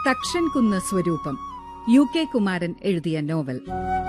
തക്ഷൻ കുന്ന് സ്വരൂപം U K Kumaran എഴുതിയ നോവൽ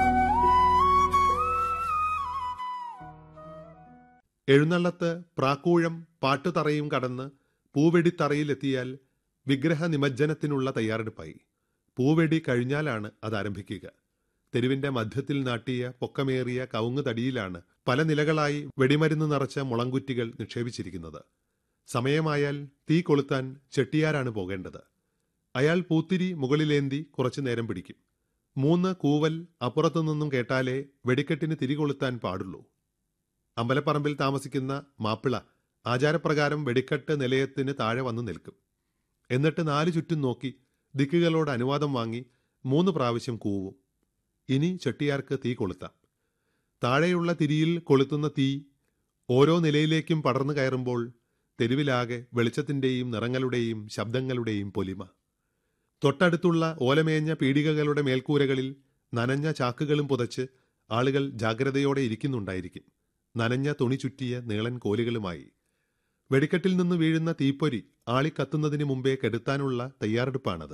എഴുന്നള്ളത്ത് പ്രാക്കൂഴം പാട്ടുതറയും കടന്ന് പൂവെടിത്തറയിലെത്തിയാൽ വിഗ്രഹ നിമജ്ജനത്തിനുള്ള തയ്യാറെടുപ്പായി പൂവെടി കഴിഞ്ഞാലാണ് അത് ആരംഭിക്കുക തെരുവിന്റെ മധ്യത്തിൽ നാട്ടിയ പൊക്കമേറിയ കവുങ്ങ് തടിയിലാണ് പല നിലകളായി വെടിമരുന്ന് നിറച്ച മുളങ്കുറ്റികൾ നിക്ഷേപിച്ചിരിക്കുന്നത് സമയമായാൽ തീ കൊളുത്താൻ ചെട്ടിയാരാണ് പോകേണ്ടത് അയാൾ പൂത്തിരി മുകളിലേന്തി കുറച്ചു നേരം പിടിക്കും മൂന്ന് കൂവൽ അപ്പുറത്തുനിന്നും കേട്ടാലേ വെടിക്കെട്ടിന് തിരികൊളുത്താൻ പാടുള്ളൂ അമ്പലപ്പറമ്പിൽ താമസിക്കുന്ന മാപ്പിള ആചാരപ്രകാരം വെടിക്കെട്ട് നിലയത്തിന് താഴെ വന്നു നിൽക്കും എന്നിട്ട് നാലു ചുറ്റും നോക്കി ദിക്കുകളോട് അനുവാദം വാങ്ങി മൂന്ന് പ്രാവശ്യം കൂവും ഇനി ചെട്ടിയാർക്ക് തീ കൊളുത്താം താഴെയുള്ള തിരിയിൽ കൊളുത്തുന്ന തീ ഓരോ നിലയിലേക്കും പടർന്നു കയറുമ്പോൾ തെരുവിലാകെ വെളിച്ചത്തിന്റെയും നിറങ്ങളുടെയും ശബ്ദങ്ങളുടെയും പൊലിമ തൊട്ടടുത്തുള്ള ഓലമേഞ്ഞ പീടികകളുടെ മേൽക്കൂരകളിൽ നനഞ്ഞ ചാക്കുകളും പുതച്ച് ആളുകൾ ജാഗ്രതയോടെ ഇരിക്കുന്നുണ്ടായിരിക്കും നനഞ്ഞ തുണി ചുറ്റിയ നീളൻ കോലുകളുമായി വെടിക്കെട്ടിൽ നിന്ന് വീഴുന്ന തീപ്പൊരി ആളിക്കത്തുന്നതിന് മുമ്പേ കെടുത്താനുള്ള തയ്യാറെടുപ്പാണത്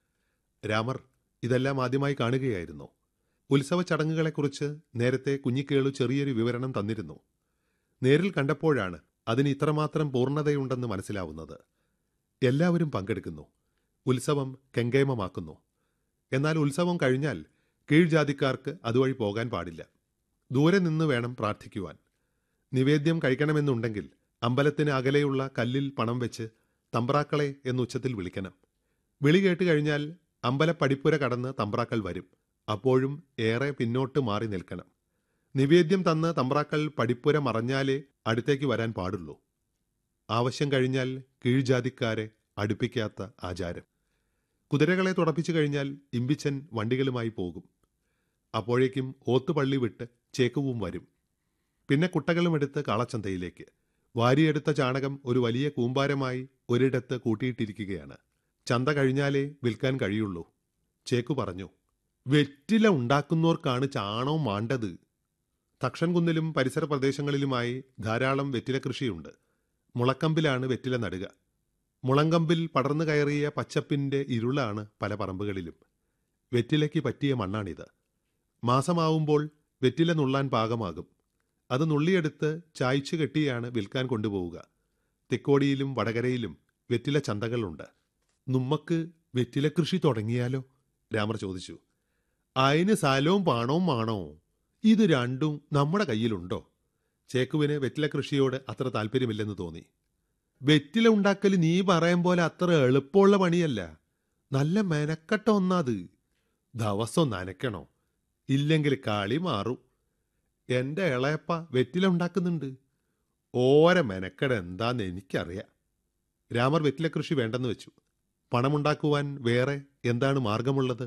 രാമർ ഇതെല്ലാം ആദ്യമായി കാണുകയായിരുന്നു ഉത്സവ ചടങ്ങുകളെക്കുറിച്ച് നേരത്തെ കുഞ്ഞിക്കേളു ചെറിയൊരു വിവരണം തന്നിരുന്നു നേരിൽ കണ്ടപ്പോഴാണ് അതിന് ഇത്രമാത്രം പൂർണ്ണതയുണ്ടെന്ന് മനസ്സിലാവുന്നത് എല്ലാവരും പങ്കെടുക്കുന്നു ഉത്സവം കെങ്കേമമാക്കുന്നു എന്നാൽ ഉത്സവം കഴിഞ്ഞാൽ കീഴ്ജാതിക്കാർക്ക് അതുവഴി പോകാൻ പാടില്ല ദൂരെ നിന്ന് വേണം പ്രാർത്ഥിക്കുവാൻ നിവേദ്യം കഴിക്കണമെന്നുണ്ടെങ്കിൽ അമ്പലത്തിന് അകലെയുള്ള കല്ലിൽ പണം വെച്ച് തമ്പ്രാക്കളെ എന്നുച്ചത്തിൽ വിളിക്കണം വിളി കേട്ട് കഴിഞ്ഞാൽ അമ്പലപ്പടിപ്പുര കടന്ന് തമ്പ്രാക്കൾ വരും അപ്പോഴും ഏറെ പിന്നോട്ട് മാറി നിൽക്കണം നിവേദ്യം തന്ന് തമ്പ്രാക്കൾ പടിപ്പുര മറഞ്ഞാലേ അടുത്തേക്ക് വരാൻ പാടുള്ളൂ ആവശ്യം കഴിഞ്ഞാൽ കീഴ്ജാതിക്കാരെ അടുപ്പിക്കാത്ത ആചാരം കുതിരകളെ തുടപ്പിച്ചു കഴിഞ്ഞാൽ ഇമ്പിച്ചൻ വണ്ടികളുമായി പോകും അപ്പോഴേക്കും ഓത്തുപള്ളി വിട്ട് ചേക്കുവും വരും പിന്നെ കുട്ടകളും എടുത്ത് കാളച്ചന്തയിലേക്ക് വാരിയെടുത്ത ചാണകം ഒരു വലിയ കൂമ്പാരമായി ഒരിടത്ത് കൂട്ടിയിട്ടിരിക്കുകയാണ് ചന്ത കഴിഞ്ഞാലേ വിൽക്കാൻ കഴിയുള്ളൂ ചേക്കു പറഞ്ഞു വെറ്റില ഉണ്ടാക്കുന്നവർക്കാണ് ചാണകം മാണ്ടത് തക്ഷൻകുന്നിലും പരിസര പ്രദേശങ്ങളിലുമായി ധാരാളം വെറ്റില കൃഷിയുണ്ട് മുളക്കമ്പിലാണ് വെറ്റില നടുക മുളങ്കമ്പിൽ പടർന്നു കയറിയ പച്ചപ്പിന്റെ ഇരുളാണ് പല പറമ്പുകളിലും വെറ്റിലയ്ക്ക് പറ്റിയ മണ്ണാണിത് മാസമാവുമ്പോൾ വെറ്റില നുള്ളാൻ പാകമാകും അത് നുള്ളിയെടുത്ത് ചായ്ച്ചു കെട്ടിയാണ് വിൽക്കാൻ കൊണ്ടുപോവുക തെക്കോടിയിലും വടകരയിലും വെറ്റില ചന്തകളുണ്ട് നമ്മക്ക് വെറ്റില കൃഷി തുടങ്ങിയാലോ രാമർ ചോദിച്ചു അതിന് സ്ഥലവും പണവും ആണോ ഇത് രണ്ടും നമ്മുടെ കയ്യിലുണ്ടോ ചേക്കുവിന് വെറ്റില കൃഷിയോട് അത്ര താല്പര്യമില്ലെന്ന് തോന്നി വെറ്റില ഉണ്ടാക്കൽ നീ പറയും പോലെ അത്ര എളുപ്പമുള്ള പണിയല്ല നല്ല മെനക്കെട്ട ഒന്നാത് ദിവസം നനയ്ക്കണോ ഇല്ലെങ്കിൽ കളി മാറും എന്റെ ഇളയപ്പ വെറ്റില ഉണ്ടാക്കുന്നുണ്ട് ഓര മെനക്കെട എന്താന്ന് എനിക്കറിയാം രാമർ വെറ്റില കൃഷി വേണ്ടെന്ന് വെച്ചു പണമുണ്ടാക്കുവാൻ വേറെ എന്താണ് മാർഗമുള്ളത്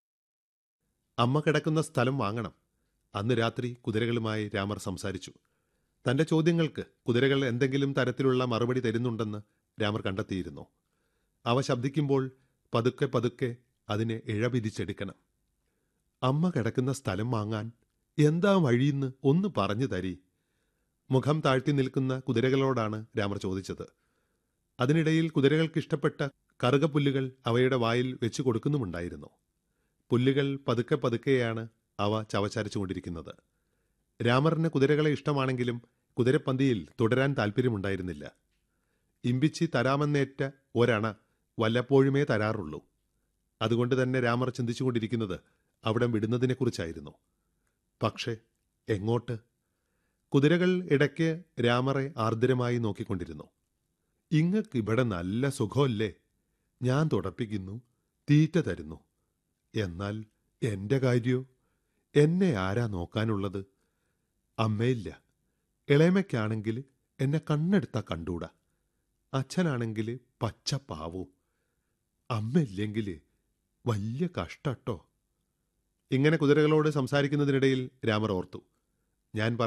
അമ്മ കിടക്കുന്ന സ്ഥലം വാങ്ങണം അന്ന് രാത്രി കുതിരകളുമായി രാമർ സംസാരിച്ചു തന്റെ ചോദ്യങ്ങൾക്ക് കുതിരകൾ എന്തെങ്കിലും തരത്തിലുള്ള മറുപടി തരുന്നുണ്ടെന്ന് രാമർ കണ്ടെത്തിയിരുന്നു അവ ശബ്ദിക്കുമ്പോൾ പതുക്കെ പതുക്കെ അതിനെ ഇഴപിരിച്ചെടുക്കണം അമ്മ കിടക്കുന്ന സ്ഥലം വാങ്ങാൻ എന്താ വഴിയെന്ന് ഒന്ന് പറഞ്ഞു തരി മുഖം താഴ്ത്തി നിൽക്കുന്ന കുതിരകളോടാണ് രാമർ ചോദിച്ചത് അതിനിടയിൽ കുതിരകൾക്ക് ഇഷ്ടപ്പെട്ട കറുകപ്പുല്ലുകൾ അവയുടെ വായിൽ വെച്ചു കൊടുക്കുന്നുമുണ്ടായിരുന്നു പുല്ലുകൾ പതുക്കെ പതുക്കെയാണ് അവ ചവച്ചരച്ചുകൊണ്ടിരിക്കുന്നത് രാമറിന് കുതിരകളെ ഇഷ്ടമാണെങ്കിലും കുതിരപ്പന്തിയിൽ തുടരാൻ താല്പര്യമുണ്ടായിരുന്നില്ല ഇമ്പിച്ചി തരാമെന്നേറ്റ ഒരണ വല്ലപ്പോഴുമേ തരാറുള്ളൂ അതുകൊണ്ട് തന്നെ രാമർ ചിന്തിച്ചുകൊണ്ടിരിക്കുന്നത് അവിടം വിടുന്നതിനെക്കുറിച്ചായിരുന്നു പക്ഷേ എങ്ങോട്ട് കുതിരകൾ ഇടയ്ക്ക് രാമറെ ആർദ്രമായി നോക്കിക്കൊണ്ടിരുന്നു ഇങ്ങക്ക് ഇവിടെ നല്ല സുഖമല്ലേ ഞാൻ തുടപ്പിക്കുന്നു തീറ്റ തരുന്നു എന്നാൽ എന്റെ കാര്യോ എന്നെ ആരാ നോക്കാനുള്ളത് അമ്മയില്ല ഇളയമയ്ക്കാണെങ്കിൽ എന്നെ കണ്ണെടുത്താ കണ്ടൂടാ അച്ഛനാണെങ്കിൽ പച്ച പാവോ അമ്മയില്ലെങ്കിൽ വലിയ കഷ്ടട്ടോ ഇങ്ങനെ കുതിരകളോട് സംസാരിക്കുന്നതിനിടയിൽ രാമർ ഓർത്തു ഞാൻ